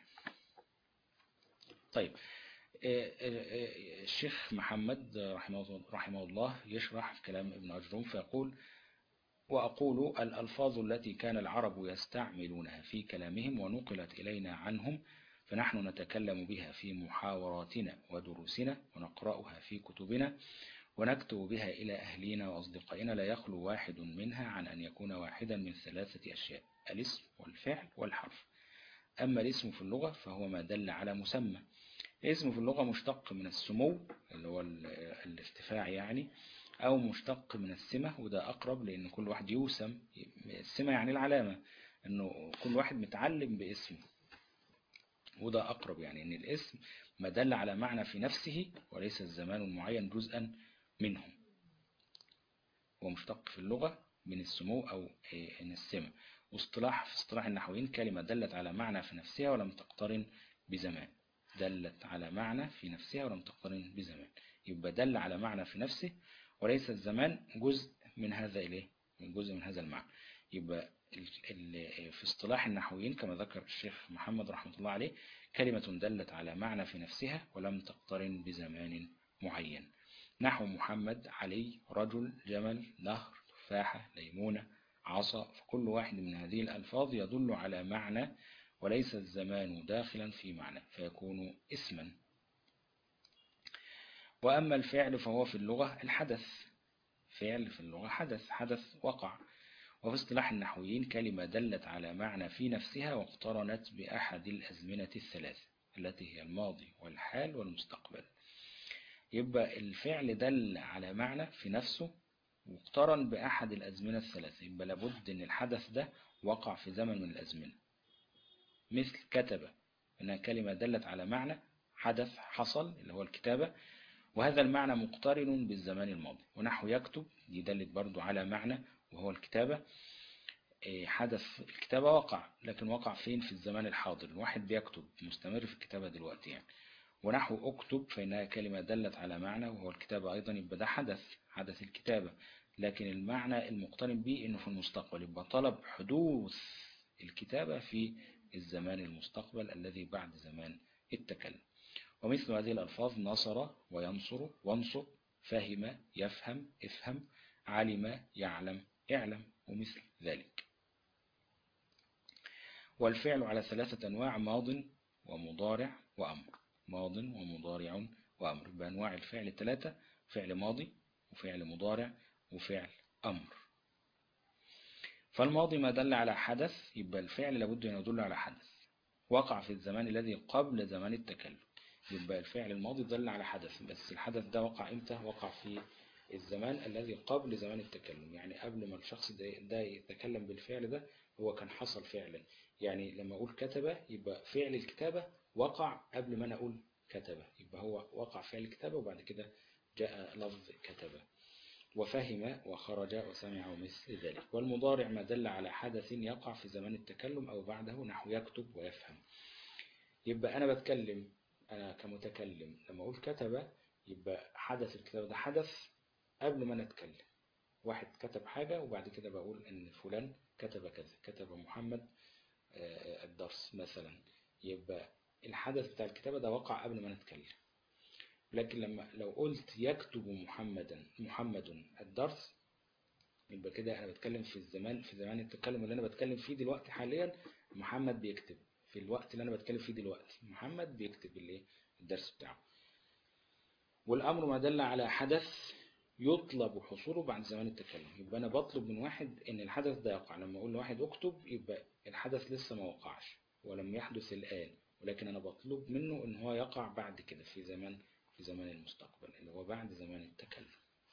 طيب الشيخ محمد رحمه, رحمه الله يشرح كلام ابن أجروم فيقول وأقول الألفاظ التي كان العرب يستعملونها في كلامهم ونقلت إلينا عنهم فنحن نتكلم بها في محاوراتنا ودروسنا ونقرأها في كتبنا ونكتب بها إلى أهلينا وأصدقائنا لا يخلو واحد منها عن أن يكون واحدا من ثلاثة أشياء الاسم والفعل والحرف أما الاسم في اللغة فهو ما دل على مسمى الاسم في اللغة مشتق من السمو اللي هو الارتفاع يعني أو مشتق من السمة وده أقرب لأن كل واحد يوسم السمة يعني العلامة أنه كل واحد متعلم باسمه وده أقرب يعني أن الاسم ما دل على معنى في نفسه وليس الزمان المعين جزءا منه هو مشتق في اللغة من السمو أو من السمة واصطلاح في اصطلاح النحويين كلمة دلت على معنى في نفسها ولم تقترن بزمان دلت على معنى في نفسها ولم تقترن بزمان يبقى دل على معنى في نفسه وليس الزمان جزء من هذا إليه من جزء من هذا المعنى يبقى في اصطلاح النحويين كما ذكر الشيخ محمد رحمة الله عليه كلمة دلت على معنى في نفسها ولم تقترن بزمان معين نحو محمد علي رجل جمل نهر تفاحة ليمونة عصا فكل واحد من هذه الألفاظ يدل على معنى وليس الزمان داخلا في معنى فيكون اسما وأما الفعل فهو في اللغة الحدث فعل في اللغة حدث حدث وقع وفي اصطلاح النحويين كلمة دلت على معنى في نفسها واقترنت بأحد الأزمنة الثلاث التي هي الماضي والحال والمستقبل يبقى الفعل دل على معنى في نفسه واقترن بأحد الأزمنة الثلاثة يبقى لابد أن الحدث ده وقع في زمن من الأزمنة مثل كتب أنها كلمة دلت على معنى حدث حصل اللي هو الكتابة وهذا المعنى مقترن بالزمان الماضي ونحو يكتب دي دلت برضو على معنى وهو الكتابة حدث الكتابة وقع لكن وقع فين في الزمان الحاضر الواحد بيكتب مستمر في الكتابة دلوقتي يعني ونحو اكتب فإنها كلمة دلت على معنى وهو الكتابة أيضا يبقى ده حدث حدث الكتابة لكن المعنى المقترن به إنه في المستقبل يبقى طلب حدوث الكتابة في الزمان المستقبل الذي بعد زمان التكلم ومثل هذه الألفاظ نصر وينصر وانصر فهم يفهم افهم علم يعلم اعلم ومثل ذلك والفعل على ثلاثة أنواع ماض ومضارع وأمر ماض ومضارع وأمر بأنواع الفعل الثلاثة فعل ماضي وفعل مضارع وفعل أمر فالماضي ما دل على حدث يبقى الفعل لابد أن يدل على حدث وقع في الزمان الذي قبل زمان التكلم يبقى الفعل الماضي دل على حدث بس الحدث ده وقع امتى وقع في الزمان الذي قبل زمان التكلم يعني قبل ما الشخص ده, ده يتكلم بالفعل ده هو كان حصل فعلا يعني لما أقول كتب يبقى فعل الكتابة وقع قبل ما أنا أقول كتب يبقى هو وقع فعل الكتابة وبعد كده جاء لفظ كتب وفهم وخرج وسمع ومثل ذلك والمضارع ما دل على حدث يقع في زمان التكلم أو بعده نحو يكتب ويفهم يبقى أنا بتكلم أنا كمتكلم لما أقول كتب يبقى حدث الكتابة ده حدث قبل ما نتكلم واحد كتب حاجة وبعد كده بقول ان فلان كتب كذا كتب محمد الدرس مثلا يبقى الحدث بتاع الكتابة ده وقع قبل ما نتكلم لكن لما لو قلت يكتب محمدا محمد الدرس يبقى كده انا بتكلم في الزمان في زمان التكلم اللي انا بتكلم فيه دلوقتي حاليا محمد بيكتب في الوقت اللي انا بتكلم فيه دلوقتي محمد بيكتب الايه الدرس بتاعه والامر ما دل على حدث يطلب حصوله بعد زمان التكلم يبقى أنا بطلب من واحد إن الحدث ده يقع لما أقول لواحد اكتب يبقى الحدث لسه ما وقعش ولم يحدث الآن ولكن أنا بطلب منه إن هو يقع بعد كده في زمان في زمان المستقبل اللي هو بعد زمان التكلم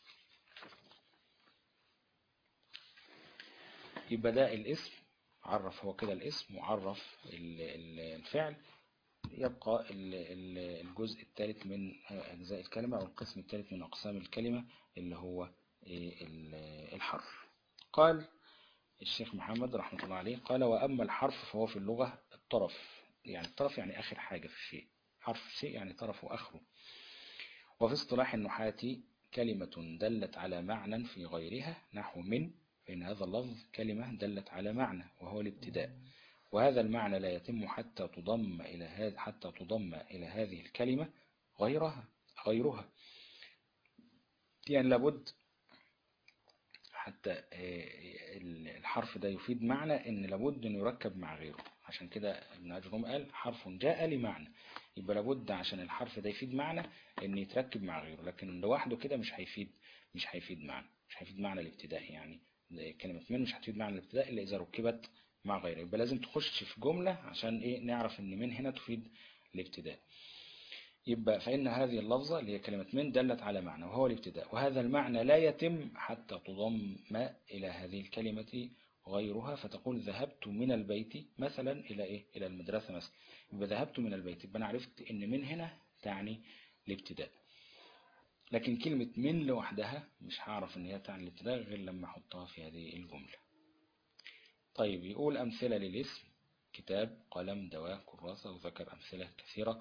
يبقى ده الاسم عرف هو كده الاسم وعرف الفعل يبقى الجزء الثالث من أجزاء الكلمة أو القسم الثالث من أقسام الكلمة اللي هو الحرف قال الشيخ محمد رحمة الله عليه قال وأما الحرف فهو في اللغة الطرف يعني الطرف يعني آخر حاجة في الشيء حرف الشيء يعني طرفه آخره وفي اصطلاح النحاة كلمة دلت على معنى في غيرها نحو من فإن هذا اللفظ كلمة دلت على معنى وهو الابتداء وهذا المعنى لا يتم حتى تضم إلى هذا حتى تضم إلى هذه الكلمة غيرها غيرها يعني لابد حتى الحرف ده يفيد معنى ان لابد انه يركب مع غيره عشان كده ابن أجرم قال حرف جاء لمعنى يبقى لابد عشان الحرف ده يفيد معنى ان يتركب مع غيره لكن لوحده كده مش هيفيد مش هيفيد معنى مش هيفيد معنى الابتداء يعني كلمة من مش هتفيد معنى الابتداء إلا إذا ركبت مع غيره يبقى لازم تخش في جملة عشان إيه نعرف إن من هنا تفيد الابتداء يبقى فإن هذه اللفظة اللي هي كلمة من دلت على معنى وهو الابتداء وهذا المعنى لا يتم حتى تضم إلى هذه الكلمة غيرها فتقول ذهبت من البيت مثلا إلى إيه إلى المدرسة مثلا يبقى ذهبت من البيت يبقى أنا عرفت إن من هنا تعني الابتداء لكن كلمة من لوحدها مش هعرف إن هي تعني الابتداء غير لما أحطها في هذه الجملة طيب يقول أمثلة للاسم كتاب قلم دواء كراسة وذكر أمثلة كثيرة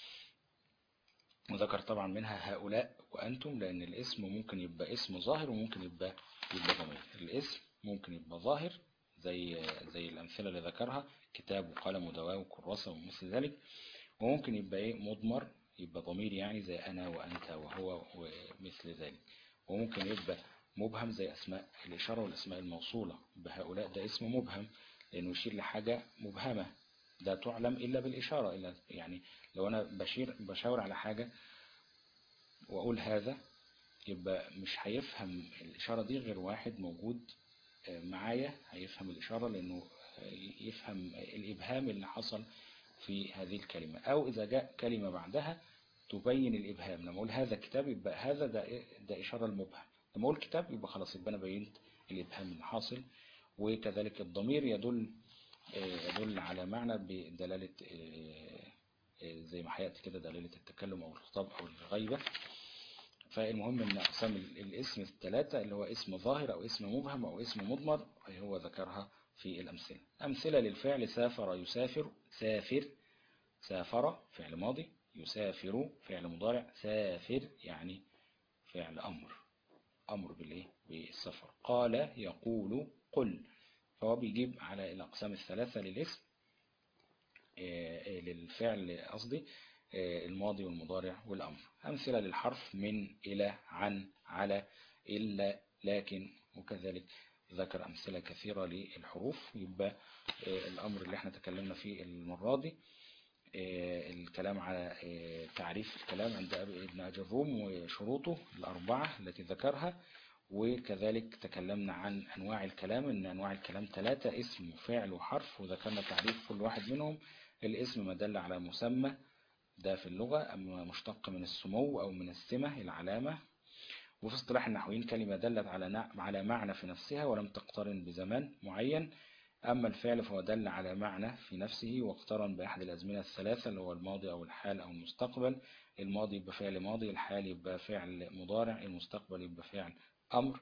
وذكر طبعا منها هؤلاء وأنتم لأن الاسم ممكن يبقى اسم ظاهر وممكن يبقى يبقى ضمير الاسم ممكن يبقى ظاهر زي زي الأمثلة اللي ذكرها كتاب وقلم ودواء وكراسة ومثل ذلك وممكن يبقى ايه مضمر يبقى ضمير يعني زي أنا وأنت وهو ومثل ذلك وممكن يبقى مبهم زي أسماء الإشارة والأسماء الموصولة بهؤلاء ده اسم مبهم لأنه يشير لحاجة مبهمة ده تعلم إلا بالإشارة إلا يعني لو أنا بشير بشاور على حاجة وأقول هذا يبقى مش هيفهم الإشارة دي غير واحد موجود معايا هيفهم الإشارة لأنه يفهم الإبهام اللي حصل في هذه الكلمة أو إذا جاء كلمة بعدها تبين الإبهام لما أقول هذا كتاب يبقى هذا ده, ده إشارة المبهم لما أقول كتاب يبقى خلاص يبقى أنا بينت الإبهام اللي حاصل وكذلك الضمير يدل يدل على معنى بدلالة زي ما هيأتي كده دلالة التكلم أو الخطاب أو الغيبة فالمهم ان اقسام الاسم الثلاثة اللي هو اسم ظاهر او اسم مبهم او اسم مضمر هو ذكرها في الامثلة امثلة للفعل سافر يسافر سافر سافر فعل ماضي يسافر فعل مضارع سافر يعني فعل امر امر بالايه بالسفر قال يقول قل فهو بيجيب على الاقسام الثلاثة للاسم للفعل قصدي الماضي والمضارع والأمر أمثلة للحرف من إلى عن على إلا لكن وكذلك ذكر أمثلة كثيرة للحروف يبقى الأمر اللي احنا تكلمنا فيه المرة دي الكلام على تعريف الكلام عند ابن أجروم وشروطه الأربعة التي ذكرها وكذلك تكلمنا عن أنواع الكلام إن أنواع الكلام ثلاثة اسم وفعل وحرف وذكرنا تعريف كل واحد منهم الاسم ما دل على مسمى ده في اللغة أما مشتق من السمو أو من السمة العلامة وفي اصطلاح النحويين كلمة دلت على على معنى في نفسها ولم تقترن بزمان معين أما الفعل فهو دل على معنى في نفسه واقترن بأحد الأزمنة الثلاثة اللي هو الماضي أو الحال أو المستقبل الماضي يبقى فعل ماضي الحال يبقى فعل مضارع المستقبل يبقى فعل أمر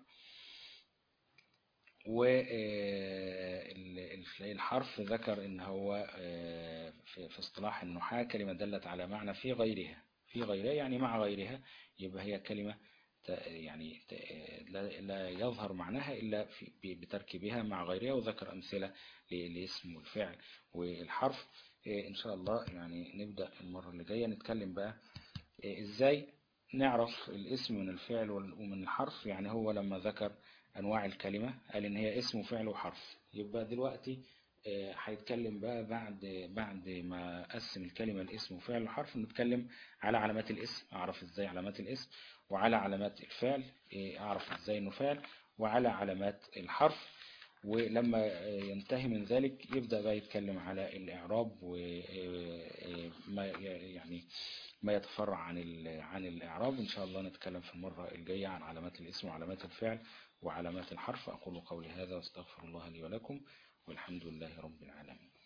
والحرف ذكر ان هو في اصطلاح النحاة كلمة دلت على معنى في غيرها في غيرها يعني مع غيرها يبقى هي كلمة يعني لا يظهر معناها إلا بتركيبها مع غيرها وذكر أمثلة للاسم والفعل والحرف إن شاء الله يعني نبدأ المرة اللي جاية نتكلم بقى إزاي نعرف الاسم من الفعل ومن الحرف يعني هو لما ذكر أنواع الكلمة قال إن هي اسم وفعل وحرف يبقى دلوقتي هيتكلم بقى بعد بعد ما قسم الكلمة الاسم وفعل وحرف نتكلم على علامات الاسم أعرف إزاي علامات الاسم وعلى علامات الفعل أعرف إزاي إنه فعل وعلى علامات الحرف ولما ينتهي من ذلك يبدأ بقى يتكلم على الإعراب وما يعني ما يتفرع عن عن الإعراب إن شاء الله نتكلم في المرة الجاية عن علامات الاسم وعلامات الفعل وعلامات الحرف أقول قولي هذا واستغفر الله لي ولكم والحمد لله رب العالمين